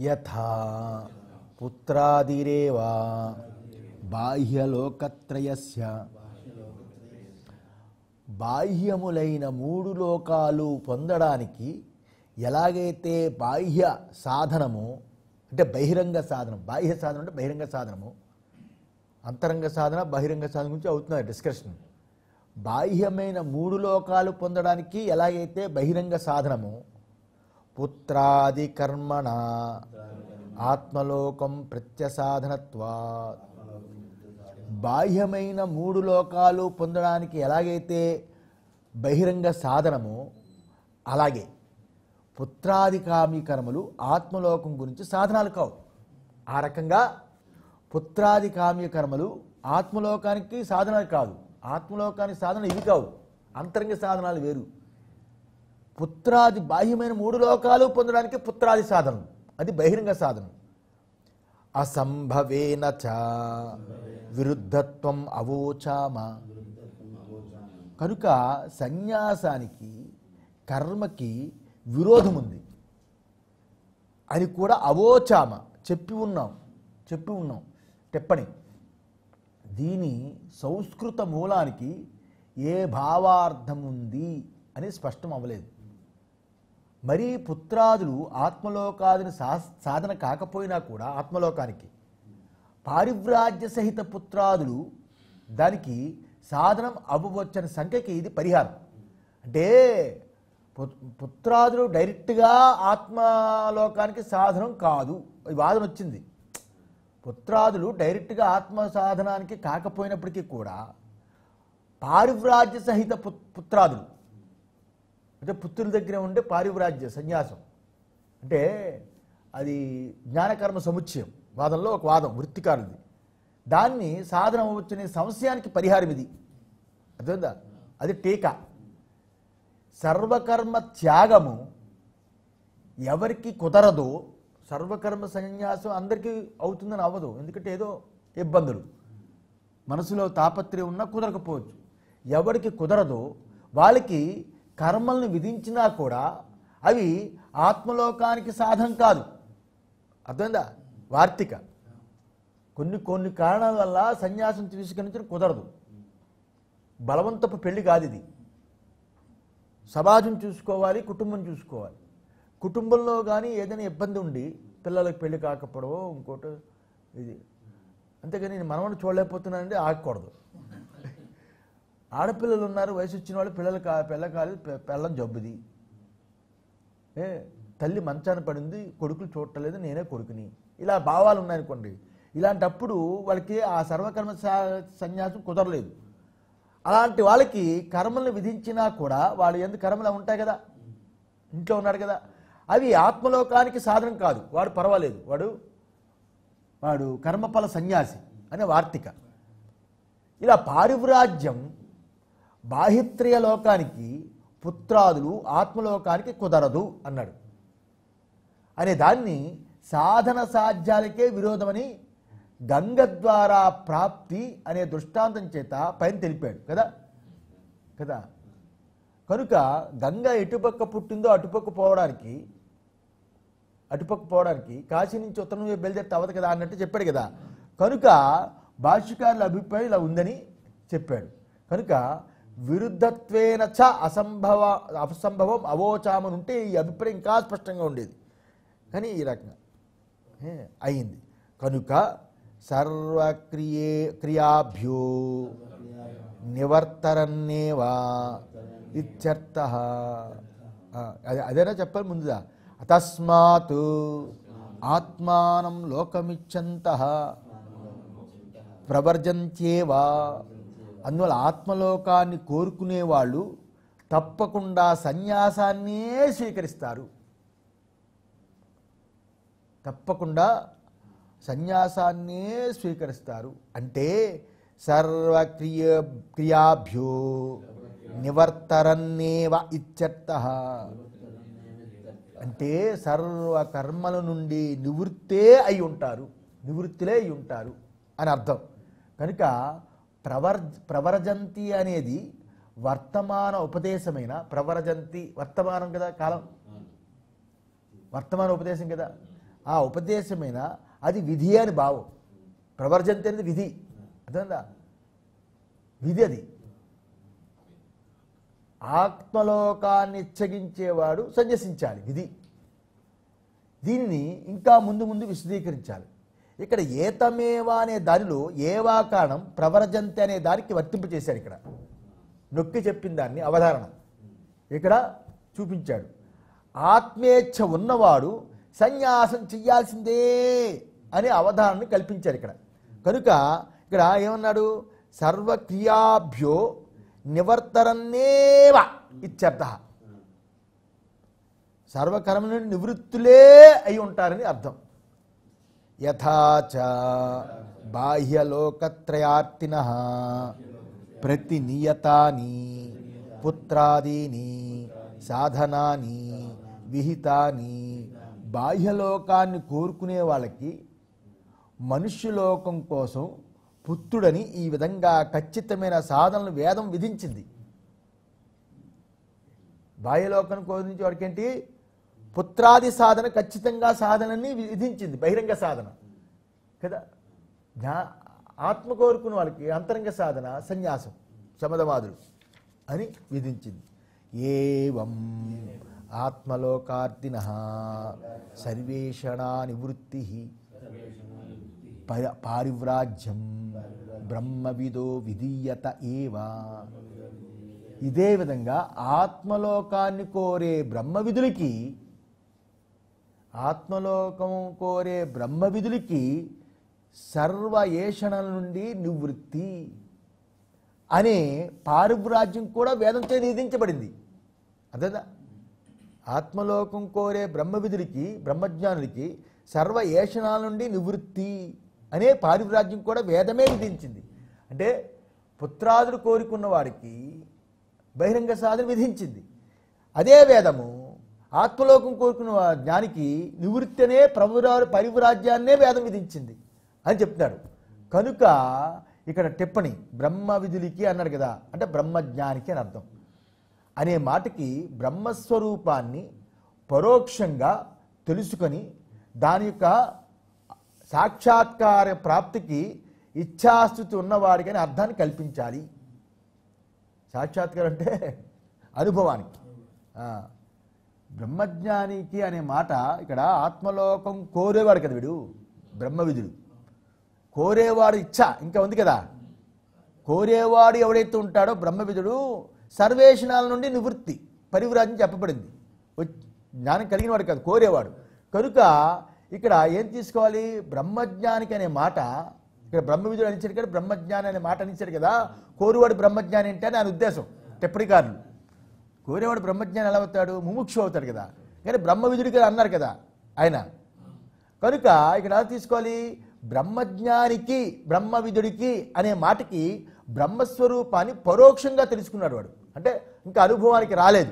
యథా పుత్రాదిరేవా బాహ్యలోకత్రయస్య బాహ్యములైన మూడు లోకాలు పొందడానికి ఎలాగైతే బాహ్య సాధనము అంటే బహిరంగ సాధనం బాహ్య సాధనం అంటే బహిరంగ సాధనము అంతరంగ సాధన బహిరంగ సాధన గురించి అవుతున్నారు డిస్కషన్ బాహ్యమైన మూడు లోకాలు పొందడానికి ఎలాగైతే బహిరంగ సాధనము పుత్రాది కర్మణ ఆత్మలోకం ప్రత్యసాధనత్వా బాహ్యమైన మూడు లోకాలు పొందడానికి ఎలాగైతే బహిరంగ సాధనము అలాగే పుత్రాది కామి కర్మలు ఆత్మలోకం గురించి సాధనాలు కావు ఆ రకంగా పుత్రాది కామ్య కర్మలు ఆత్మలోకానికి సాధనాలు కాదు ఆత్మలోకానికి సాధన ఇవి కావు అంతరంగ సాధనాలు వేరు పుత్రాది బాహ్యమైన మూడు లోకాలు పొందడానికి పుత్రాది సాధనం అది బహిరంగ సాధనం అసంభవేన చ విరుద్ధత్వం అవోచామ కనుక సన్యాసానికి కర్మకి విరోధం ఉంది అని కూడా అవోచామ చెప్పి ఉన్నాం చెప్పి ఉన్నాం చెప్పని దీని సంస్కృత మూలానికి ఏ భావార్థం ఉంది అని స్పష్టం అవ్వలేదు మరీ పుత్రాదులు ఆత్మలోకాదిని సా సాధన కాకపోయినా కూడా ఆత్మలోకానికి పారివ్రాజ్య సహిత పుత్రాదులు దానికి సాధనం అవ్వవచ్చని సంఖ్యకి ఇది పరిహారం అంటే పు- పుత్రాదులు డైరెక్ట్గా ఆత్మలోకానికి సాధనం కాదు ఈ వాదన వచ్చింది పుత్రాదులు డైరెక్ట్గా ఆత్మ సాధనానికి కాకపోయినప్పటికీ కూడా పారివ్రాజ్య సహిత పు- పుత్రాదులు అంటే పుత్రుల దగ్గర ఉండే పారివ్రాజ్య సన్యాసం అంటే అది జ్ఞానకర్మ సముచ్చయం వాదంలో ఒక వాదం వృత్తికారుది దాన్ని సాధన వచ్చిన సమస్యానికి పరిహారం ఇది అర్థమైందా అది టీకా సర్వకర్మ త్యాగము ఎవరికి కుదరదో సర్వకర్మ సన్యాసం అందరికీ అవుతుందని అవ్వదు ఎందుకంటే ఏదో ఇబ్బందులు మనసులో తాపత్రయం ఉన్నా కుదరకపోవచ్చు ఎవరికి కుదరదో వాళ్ళకి కర్మల్ని విధించినా కూడా అవి ఆత్మలోకానికి సాధం కాదు అర్థమైందా వార్తిక కొన్ని కొన్ని కారణాల వల్ల సన్యాసం తీసుకుని కుదరదు బలవంతపు పెళ్లి కాదు ఇది సమాజం చూసుకోవాలి కుటుంబం చూసుకోవాలి కుటుంబంలో కానీ ఏదైనా ఇబ్బంది ఉండి పిల్లలకు పెళ్లి కాకపోవడమో ఇంకోటి ఇది అంతేగాని నేను మనవని చూడలేకపోతున్నానంటే ఆగకూడదు ఆడపిల్లలు ఉన్నారు వయసు వచ్చిన వాళ్ళు పిల్లలు కా పిల్ల కాలేదు పె- పిల్లం జబ్బుది ఏ తల్లి మంచాన పడింది కొడుకులు చూడటలేదు నేనే కొడుకుని ఇలా భావాలు ఉన్నాయనుకోండి ఇలాంటప్పుడు వాళ్ళకి ఆ సర్వకర్మ సా- సన్యాసం కుదరలేదు అలాంటి వాళ్ళకి కర్మల్ని విధించినా కూడా వాళ్ళు ఎందుకు కర్మలు ఉంటాయి కదా ఇంట్లో ఉన్నాడు కదా అవి ఆత్మలోకానికి సాధనం కాదు వాడు పర్వాలేదు వాడు వాడు కర్మఫల సన్యాసి అనే వార్తిక ఇలా పారివ్రాజ్యం బాహిత్రయ లోకానికి పుత్రాదులు ఆత్మలోకానికి కుదరదు అన్నాడు అనే దాన్ని సాధన సాధ్యాలకే విరోధమని గంగ ద్వారా ప్రాప్తి అనే దృష్టాంతం చేత పైన తెలిపాడు కదా కదా కనుక గంగ ఎటుపక్క పుట్టిందో అటుపక్క పోవడానికి అటుపక్క పోవడానికి కాశీ నుంచి ఉత్తరం వైపు బయలుదేరితే అవ్వదు కదా అన్నట్టు చెప్పాడు కదా కనుక భాష్యకారుల అభిప్రాయం ఇలా ఉందని చెప్పాడు కనుక విరుద్ధత్వేన చ అసంభవ అసంభవం అవోచామని ఉంటే ఈ అభిప్రాయం ఇంకా స్పష్టంగా ఉండేది కానీ ఈ రకంగా ఏ, అయింది కనుక సర్వక్రియే క్రియాభ్యో నివర్తరన్నేవా ఇత్యర్థ ఆ, అదే అదేనా చెప్పాలి ముందుదా అతస్మాత్ ఆత్మానం లోకమిచ్చంత ప్రవర్జంత్యేవా అందువల్ల ఆత్మలోకాన్ని కోరుకునే వాళ్ళు తప్పకుండా సన్యాసాన్నే స్వీకరిస్తారు తప్పకుండా సన్యాసాన్నే స్వీకరిస్తారు అంటే సర్వక్రియ క్రియాభ్యో నివర్తరన్నేవ ఇత్యర్థ అంటే సర్వ కర్మల నుండి నివృత్తే అయి ఉంటారు నివృత్తిలే అయి ఉంటారు అని అర్థం కనుక ప్రవర్ ప్రవరజంతి అనేది వర్తమాన ఉపదేశమైన ప్రవరజంతి వర్తమానం కదా కాలం వర్తమాన ఉపదేశం కదా ఆ ఉపదేశమైన అది విధి అని భావం ప్రవర్జంతి అనేది విధి అర్థందా విధి అది ఆత్మలోకాన్ని ఇచ్చగించేవాడు సన్యసించాలి విధి దీనిని ఇంకా ముందు ముందు విశదీకరించాలి ఇక్కడ ఏతమేవా అనే దానిలో ఏవా కారణం ప్రవర్జంతి అనే దానికి వర్తింపచేశాడు ఇక్కడ నొక్కి చెప్పిన దాన్ని అవధారణ ఇక్కడ చూపించాడు ఆత్మేచ్ఛ ఉన్నవాడు సన్యాసం చెయ్యాల్సిందే అనే అవధారణని కల్పించారు ఇక్కడ కనుక ఇక్కడ ఏమన్నాడు సర్వక్రియాభ్యో నివర్తరన్నేవ ఇత్యర్థ సర్వకర్మ నుండి నివృత్తులే అయి ఉంటారని అర్థం యథాచ బాహ్యలోకత్రయార్తిన ప్రతినియతాని పుత్రాదీని సాధనాని విహితాని బాహ్యలోకాన్ని కోరుకునే వాళ్ళకి మనుష్యలోకం కోసం పుత్రుడని ఈ విధంగా ఖచ్చితమైన సాధనలు వేదం విధించింది బాహ్యలోకం కోరించి వాడికి ఏంటి పుత్రాది సాధన ఖచ్చితంగా సాధనని విధించింది బహిరంగ సాధన కదా జ్ఞా ఆత్మ కోరుకున్న వాళ్ళకి అంతరంగ సాధన సన్యాసం శమదవాదులు అని విధించింది ఏవం ఆత్మలోకార్థిన సర్వేషణా నివృత్తి పరి- పారివ్రాజ్యం బ్రహ్మవిదో విధీయత ఏవా ఇదే విధంగా ఆత్మలోకాన్ని కోరే బ్రహ్మవిధులకి ఆత్మలోకం కోరే బ్రహ్మవిధులకి సర్వ ఏషణల నుండి నివృత్తి అనే పారివ్రాజ్యం కూడా వేదంతో నిధించబడింది అదేదా ఆత్మలోకం కోరే బ్రహ్మవిధులకి బ్రహ్మజ్ఞానులకి సర్వ ఏషణాల నుండి నివృత్తి అనే పారివ్రాజ్యం కూడా వేదమే విధించింది అంటే పుత్రాదులు కోరుకున్న వాడికి బహిరంగ సాధన విధించింది అదే వేదము ఆత్మలోకం కోరుకున్న వా- జ్ఞానికి నివృత్తి అనే ప్రభురా పరివ్రాజ్యాన్నే వేదం విధించింది అని చెప్తున్నాడు కనుక ఇక్కడ టిప్పణి బ్రహ్మ విధులకి అన్నాడు కదా అంటే బ్రహ్మజ్ఞానికి అని అర్థం అనే మాటకి బ్రహ్మస్వరూపాన్ని పరోక్షంగా తెలుసుకొని దాని యొక్క సాక్షాత్కార ప్రాప్తికి ఇచ్ఛాస్థుతి ఉన్నవాడికి అని అర్థాన్ని కల్పించాలి సాక్షాత్కారం అంటే అనుభవానికి ఆ, బ్రహ్మజ్ఞానికి అనే మాట ఇక్కడ ఆత్మలోకం కోరేవాడు కదా వీడు బ్రహ్మవిధుడు కోరేవాడు ఇచ్చ ఇంకా ఉంది కదా కోరేవాడు ఎవడైతే ఉంటాడో బ్రహ్మవిధుడు సర్వేషణాల నుండి నివృత్తి పరివ్రాజం చెప్పబడింది వచ్- జ్ఞానం కలిగిన వాడు కాదు కోరేవాడు కనుక ఇక్కడ ఏం తీసుకోవాలి బ్రహ్మజ్ఞానికి అనే మాట ఇక్కడ బ్రహ్మవిధుడు అనిచాడు కదా బ్రహ్మజ్ఞాని అనే మాట అనిచాడు కదా కోరువాడు బ్రహ్మజ్ఞాని అంటే అని ఆయన ఉద్దేశం టెప్పటికారులు కోరేవాడు బ్రహ్మజ్ఞాని ఎలా అవుతాడు ముముక్షు అవుతాడు కదా కానీ బ్రహ్మవిధుడిగా అన్నారు కదా ఆయన కనుక ఇక్కడ ఎలా తీసుకోవాలి బ్రహ్మజ్ఞానికి బ్రహ్మవిధుడికి అనే మాటకి బ్రహ్మస్వరూపాన్ని పరోక్షంగా తెలుసుకున్నాడు వాడు అంటే ఇంకా అనుభవానికి రాలేదు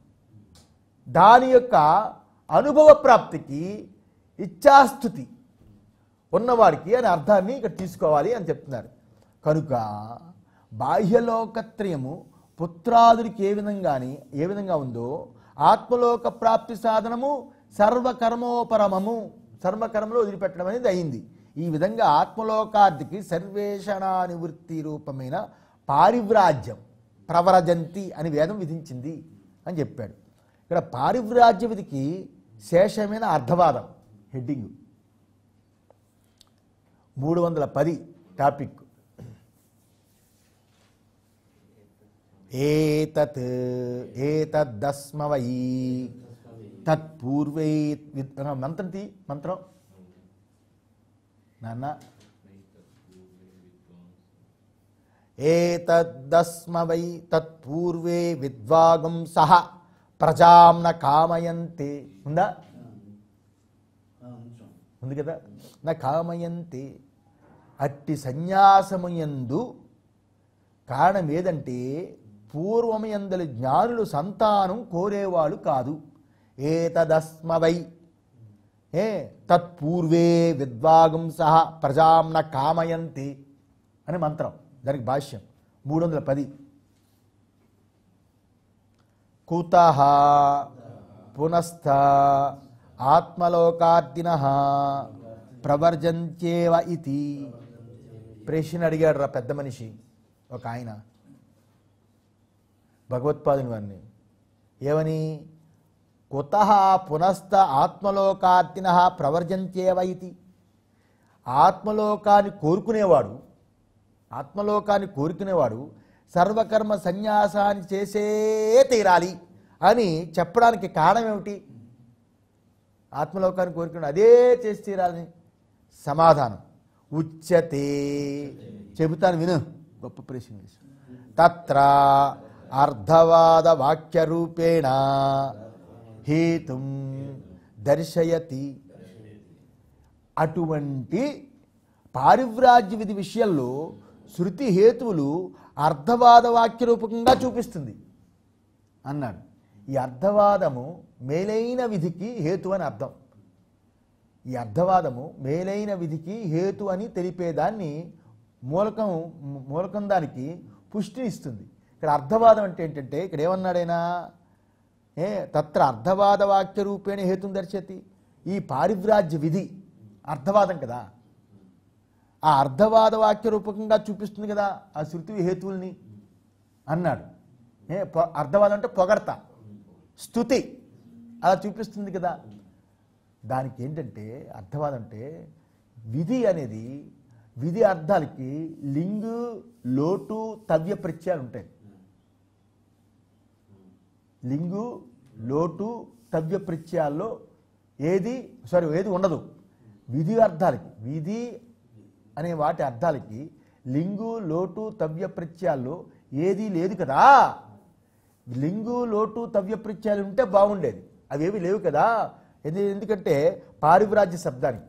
దాని యొక్క అనుభవ ప్రాప్తికి ఇచ్ఛాస్థుతి ఉన్నవాడికి అనే అర్థాన్ని ఇక్కడ తీసుకోవాలి అని చెప్తున్నారు కనుక బాహ్యలోకత్రయము పుత్రాదుడికి ఏ విధంగాని ఏ విధంగా ఉందో ఆత్మలోక ప్రాప్తి సాధనము సర్వకర్మోపరమము సర్వకర్మలో వదిలిపెట్టడం అనేది అయింది ఈ విధంగా ఆత్మలోకార్థికి సర్వేషణా నివృత్తి రూపమైన పారివ్రాజ్యం ప్రవరజంతి అని వేదం విధించింది అని చెప్పాడు ఇక్కడ పారివ్రాజ్య విధికి శేషమైన అర్థవాదం హెడ్డింగ్ మూడు వందల పది టాపిక్ ఏతత్ ఏతద్దస్మవై తత్పూర్వై విద్- ఆ, మంత్రం తీ మంత్రం నాన్న ఏతద్దస్మ వై తత్పూర్వే విద్వాగం సహ ప్రజాం న కామయంతే ఉందా ఉంది కదా నా కామయంతే అట్టి సన్యాసముయందు కారణం ఏదంటే పూర్వమయందలి జ్ఞానులు సంతానం కోరేవాళ్ళు కాదు ఏతదస్మవై ఏ తత్పూర్వే విద్వాగం సహ ప్రజాం న కామయంతి అని మంత్రం దానికి భాష్యం మూడు వందల పది కుత పునస్థ ఆత్మలోకార్దిన ప్రవర్జంత్యేవ ఇది ప్రశ్న అడిగాడు రా పెద్ద మనిషి ఒక ఆయన భగవత్పాదుని వారిని ఏమని కుత పునస్త ఆత్మలోకార్తిన ప్రవర్జంత్యేవ ఇది ఆత్మలోకాన్ని కోరుకునేవాడు ఆత్మలోకాన్ని కోరుకునేవాడు సర్వకర్మ సన్యాసాన్ని చేసే తీరాలి అని చెప్పడానికి కారణం ఏమిటి ఆత్మలోకాన్ని కోరుకుని అదే చేసి తీరాలని సమాధానం ఉచ్యతే చెబుతాను విను గొప్ప ప్రశ్న వేసి. తత్ర అర్ధవాద వాక్య రూపేణ హేతుం దర్శయతి అటువంటి పారివ్రాజ్య విధి విషయంలో శృతి హేతువులు అర్ధవాద వాక్య రూపకంగా చూపిస్తుంది అన్నాడు ఈ అర్ధవాదము మేలైన విధికి హేతు అని అర్థం ఈ అర్ధవాదము మేలైన విధికి హేతు అని తెలిపేదాన్ని మూలకం మూలకం దానికి పుష్టి ఇస్తుంది ఇక్కడ అర్ధవాదం అంటే ఏంటంటే ఇక్కడ ఏమన్నాడైనా ఏ తత్ర అర్ధవాద వాక్య రూపేణ హేతుం దర్శతి ఈ పారివ్రాజ్య విధి అర్ధవాదం కదా ఆ అర్ధవాద వాక్య రూపకంగా చూపిస్తుంది కదా ఆ శృతి హేతువుల్ని అన్నాడు ఏ పొ- అర్ధవాదం అంటే పొగడత స్థుతి అలా చూపిస్తుంది కదా దానికి ఏంటంటే అర్థవాదం అంటే విధి అనేది విధి అర్థాలకి లింగు లోటు తవ్య ప్రత్యయాలు ఉంటాయి లింగు లోటు తవ్య ప్రత్యయాల్లో ఏది సారీ ఏది ఉండదు విధి అర్థాలకి విధి అనే వాటి అర్థాలకి లింగు లోటు తవ్య ప్రత్యయాల్లో ఏది లేదు కదా లింగు లోటు తవ్య ప్రత్యయాలు ఉంటే బాగుండేది అవేవి లేవు కదా ఎందు- ఎందుకంటే పారివ్రాజ్య శబ్దానికి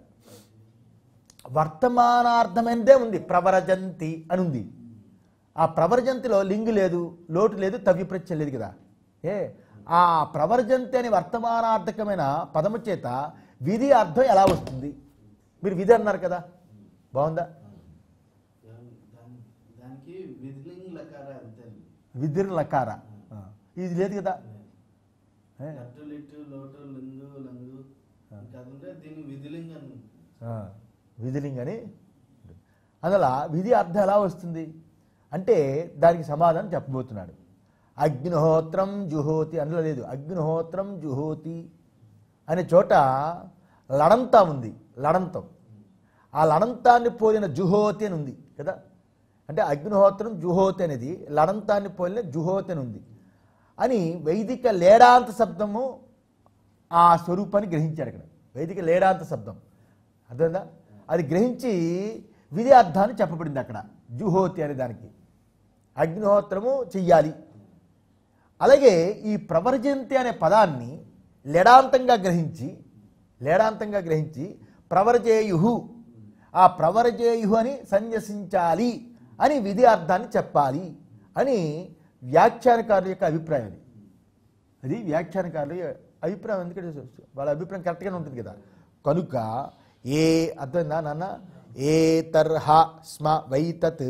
వర్తమానార్థమైనదే ఉంది ప్రవరజంతి అని ఉంది ఆ ప్రవర్జంతిలో లింగు లేదు లోటు లేదు తవ్య ప్రత్యయం లేదు కదా ఏ ఆ ప్రవర్జంతి అనే వర్తమానార్థకమైన పదము చేత విధి అర్థం ఎలా వస్తుంది మీరు విధి అన్నారు కదా బాగుందా దాని- దాని- దానికి విధిలింగ్ లకార అంతే విధిర్ లకార ఆ. ఇది లేదు కదా ఏ? లట్టు లిట్టు లోటు లింగు లంగు ఇంకా అది ఉంటే దీన్ని విధిలింగ్ అని ఆ, విధిలింగ్ అని అందులో విధి అర్థం ఎలా వస్తుంది అంటే దానికి సమాధానం చెప్పబోతున్నాడు అగ్నిహోత్రం జుహోతి అందులో లేదు అగ్నిహోత్రం జుహోతి అనే చోట లడంతా ఉంది లడంతం ఆ లడంతాన్ని పోలిన జుహోతి అని ఉంది కదా అంటే అగ్నిహోత్రం జుహోతి అనేది లడంతాన్ని పోలిన జుహోతి అని ఉంది అని వైదిక లేడాంత శబ్దము ఆ స్వరూపాన్ని గ్రహించాడు ఇక్కడ వైదిక లేడాంత శబ్దం అర్థమైందా అది గ్రహించి విధి అర్థాన్ని చెప్పబడింది అక్కడ జుహోతి అనే దానికి అగ్నిహోత్రము చెయ్యాలి అలాగే ఈ ప్రవర్జంతి అనే పదాన్ని లేడాంతంగా గ్రహించి లేడాంతంగా గ్రహించి ప్రవర్జేయు ఆ ప్రవర్జేయు అని సన్యసించాలి అని విధి అర్థాన్ని చెప్పాలి అని వ్యాఖ్యానకారుల యొక్క అభిప్రాయం అది అది వ్యాఖ్యానకారుల అభిప్రాయం ఎందుకంటే వాళ్ళ అభిప్రాయం కరెక్ట్గానే ఉంటుంది కదా కనుక ఏ అర్థమైందా నాన్న ఏ తర్హ స్మ వైతత్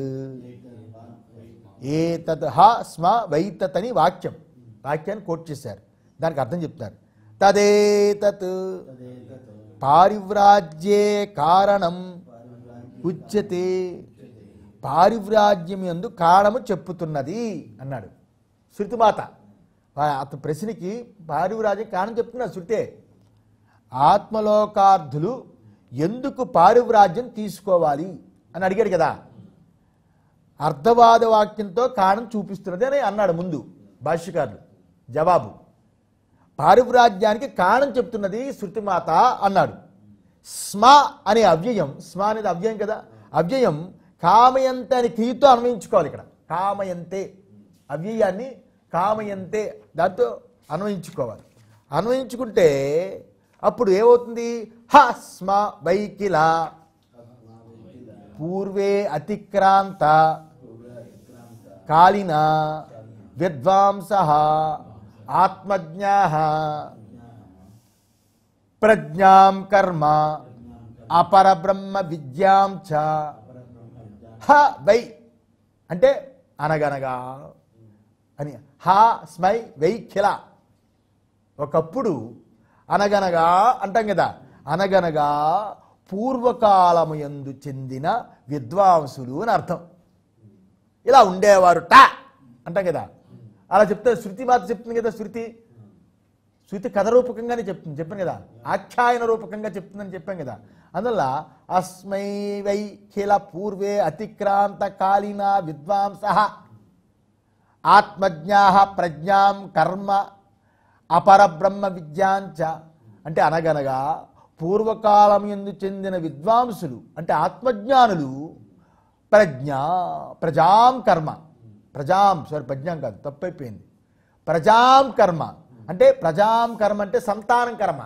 ఏ తద్ హ స్మ వైతత్ అని వాక్యం వాక్యాన్ని కోట్ చేశారు దానికి అర్థం చెప్తారు తదేతత్ పారివ్రాజ్యే కారణం ఉచ్యతే పారివ్రాజ్యం ఎందు కారణము చెప్పుతున్నది అన్నాడు శృతిమాత వా- అతని ప్రశ్నకి పారివ్రాజ్యం కారణం చెప్తున్నది శృతే ఆత్మలోకార్థులు ఎందుకు పారివ్రాజ్యం తీసుకోవాలి అని అడిగాడు కదా అర్ధవాద వాక్యంతో కారణం చూపిస్తున్నది అని అన్నాడు ముందు భాష్యకారులు జవాబు పారివ్రాజ్యానికి కారణం చెప్తున్నది శృతిమాత అన్నాడు స్మ అనే అవ్యయం స్మ అనేది అవ్యయం కదా అవ్యయం కామయంతే అనే క్రియతో అన్వయించుకోవాలి ఇక్కడ కామయంతే అవ్యయాన్ని కామయంతే దాంతో అన్వయించుకోవాలి అన్వయించుకుంటే అప్పుడు ఏమవుతుంది హ స్మ వైకిల పూర్వే అతిక్రాంత కాళిన విద్వాంస ఆత్మజ్ఞా ప్రజ్ఞాం కర్మ అపరబ్రహ్మ విద్యాం చ హ వై అంటే అనగనగా అని హ స్మై వై ఖిల ఒకప్పుడు అనగనగా అంటాం కదా అనగనగా పూర్వకాలము యందు చెందిన విద్వాంసులు అని అర్థం ఇలా ఉండేవారు టా అంటాం కదా అలా చెప్తే శృతి మాత చెప్తుంది కదా శృతి శృతి కథ రూపకంగానే చెప్తుంది చెప్పాను కదా ఆఖ్యాయన రూపకంగా చెప్తుందని చెప్పాం కదా అందువల్ల అస్మై వై ఖిల పూర్వే అతిక్రాంత కాలీన విద్వాంస ఆత్మజ్ఞా ప్రజ్ఞాం కర్మ అపరబ్రహ్మ విద్యాంచ అంటే అనగనగా పూర్వకాలం ఎందు చెందిన విద్వాంసులు అంటే ఆత్మజ్ఞానులు ప్రజ్ఞ ప్రజాం కర్మ ప్రజాం సారీ ప్రజ్ఞాం కాదు తప్పైపోయింది ప్రజాం కర్మ అంటే ప్రజాం కర్మ అంటే సంతానం కర్మ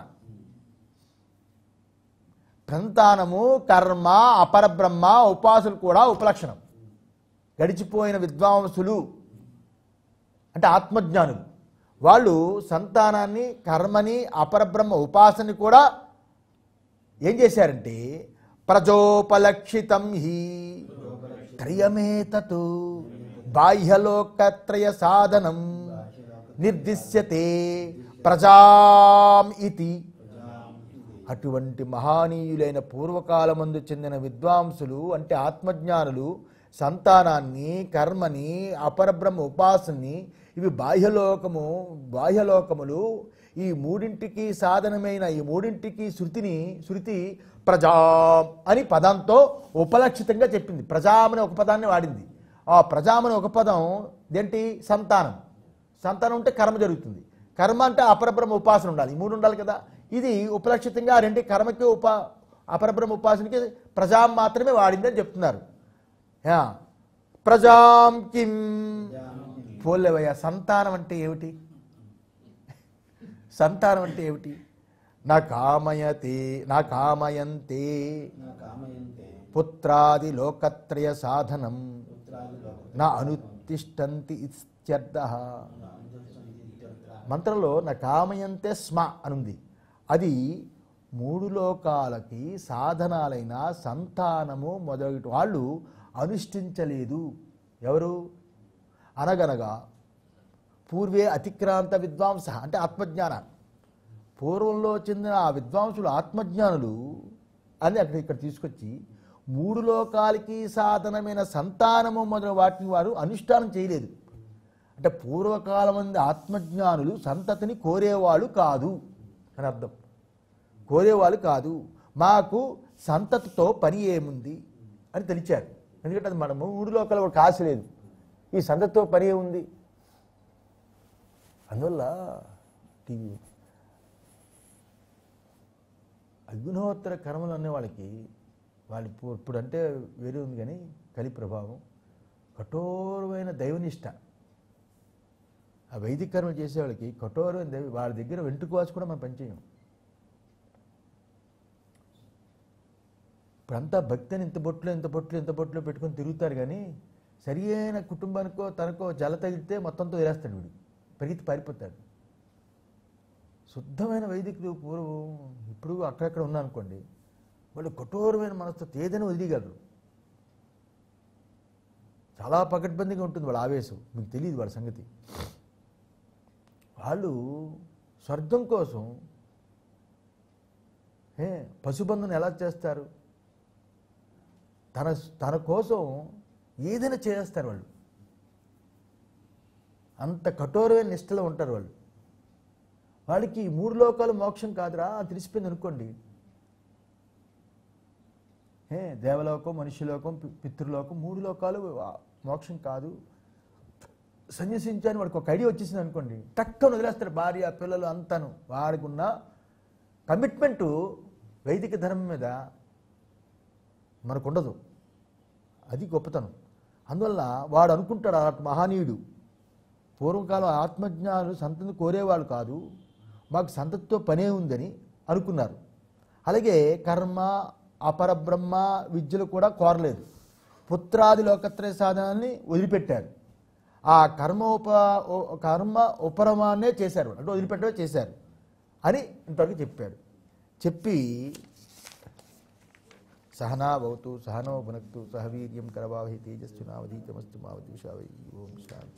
సంతానము కర్మ అపరబ్రహ్మ ఉపాసులు కూడా ఉపలక్షణం గడిచిపోయిన విద్వాంసులు అంటే ఆత్మజ్ఞానులు వాళ్ళు సంతానాన్ని కర్మని అపరబ్రహ్మ ఉపాసని కూడా ఏం చేశారంటే ప్రజోపలక్షితం హి త్రయమేతత్ బాహ్యలోకత్రయ సాధనం నిర్దిశ్యతే ప్రజాం ఇతి అటువంటి మహానీయులైన పూర్వకాలమందు చెందిన విద్వాంసులు అంటే ఆత్మజ్ఞానులు సంతానాన్ని కర్మని అపరబ్రహ్మ ఉపాసనని ఇవి బాహ్యలోకము బాహ్యలోకములు ఈ మూడింటికి సాధనమైన ఈ మూడింటికి శృతిని శృతి ప్రజా అని పదంతో ఉపలక్షితంగా చెప్పింది ప్రజామని ఒక పదాన్ని వాడింది ఆ ప్రజామని ఒక పదం ఏంటి సంతానం సంతానం ఉంటే కర్మ జరుగుతుంది కర్మ అంటే అపరబ్రహ్మ ఉపాసన ఉండాలి ఈ మూడు ఉండాలి కదా ఇది ఉపలక్షితంగా ఆ రెండు కర్మకి ఉప అపరబ్రహ్మ ఉపాసనకి ప్రజాం మాత్రమే వాడింది అని చెప్తున్నారు యా. ప్రజాం కిం పోలేవయ్యా సంతానం అంటే ఏమిటి సంతానం అంటే ఏమిటి నా కామయతే నా కామయంతే నా కామయంతే పుత్రాది లోకత్రయ సాధనం పుత్రాదిలో నా అనుతిష్టంతి ఇత్యర్థ మంత్రంలో నా కామయంతే స్మ అనుంది అది మూడు లోకాలకి సాధనాలైన సంతానము మొదలగు వాళ్ళు అనుష్ఠించలేదు ఎవరు అనగనగా పూర్వే అతిక్రాంత విద్వాంస అంటే ఆత్మజ్ఞాన పూర్వంలో చెందిన ఆ విద్వాంసులు ఆత్మజ్ఞానులు అని అక్కడ ఇక్కడ తీసుకొచ్చి మూడు లోకాలకి సాధనమైన సంతానము మొదలు వాటిని వారు అనుష్ఠానం చేయలేదు అంటే పూర్వకాలం మంది ఆత్మజ్ఞానులు సంతతిని కోరేవాళ్ళు కాదు అని అర్థం కోరేవాళ్ళు కాదు మాకు సంతతితో పని ఏముంది అని తెలిచారు ఎందుకంటే అది మనము మూడు లోకాల వాడికి ఆశ లేదు ఈ సంతతితో పని ఏముంది అందువల్ల ఈ అగ్నిహోత్ర కర్మలు అనే వాళ్ళకి వాళ్ళు ఇప్పుడు ఇప్పుడు అంటే వేరే ఉంది కానీ కలి ప్రభావం కఠోరమైన దైవనిష్ట ఆ వైదిక కర్మ చేసే వాళ్ళకి కఠోరమైన దైవ వాళ్ళ దగ్గర వెంట్రుకవాసి కూడా మనం పనిచేయం ఇప్పుడంతా భక్తిని ఇంత బొట్లు ఇంత బొట్లు ఇంత బొట్లు పెట్టుకొని తిరుగుతారు కానీ సరి అయిన కుటుంబానికో తనకో జల తగిలితే మొత్తంతో వేరేస్తాడు వీడు పరిగెత్తి పారిపోతాడు శుద్ధమైన వైదికులు పూర్వం ఇప్పుడు అక్కడక్కడ ఉన్నానుకోండి వాళ్ళు కఠోరమైన మనసుతో ఏదైనా వదిలిగలరు చాలా పకడ్బందీగా ఉంటుంది వాళ్ళ ఆవేశం మీకు తెలియదు వాళ్ళ సంగతి వాళ్ళు స్వర్గం కోసం ఏ పశుబంధన ఎలా చేస్తారు తన తన కోసం ఏదైనా చేస్తారు వాళ్ళు అంత కఠోరమైన నిష్టలో ఉంటారు వాళ్ళు వాడికి ఈ మూడు లోకాలు మోక్షం కాదురా అని తెలిసిపోయింది అనుకోండి ఏ దేవలోకం మనుష్యలోకం పి- పితృలోకం మూడు లోకాలు ఆ, మోక్షం కాదు సన్యసించాని వాడికి ఒక ఐడియా వచ్చేసింది అనుకోండి టక్కన వదిలేస్తారు భార్య పిల్లలు అంతాను వాడికి ఉన్న కమిట్మెంటు వైదిక ధర్మం మీద మనకు ఉండదు అది గొప్పతనం అందువల్ల వాడు అనుకుంటాడు ఆ మహనీయుడు పూర్వకాలం ఆత్మజ్ఞానులు సంతతిని కోరేవాళ్ళు కాదు మాకు సంతతితో పనే ఉందని అనుకున్నారు అలాగే కర్మ అపరబ్రహ్మ విద్యలు కూడా కోరలేదు పుత్రాది లోకత్రయ సాధనాన్ని వదిలిపెట్టారు ఆ కర్మ ఉప ఓ- కర్మ ఉపరమాన్నే చేశారు అంటే వదిలిపెట్టమే చేశారు అని ఇంతవరకు చెప్పారు చెప్పి సహనా భవతు సహనో భునక్తు సహవీర్యం కరవాహి తేజస్వినావధీతమస్తు మావతి ఓం శాంతి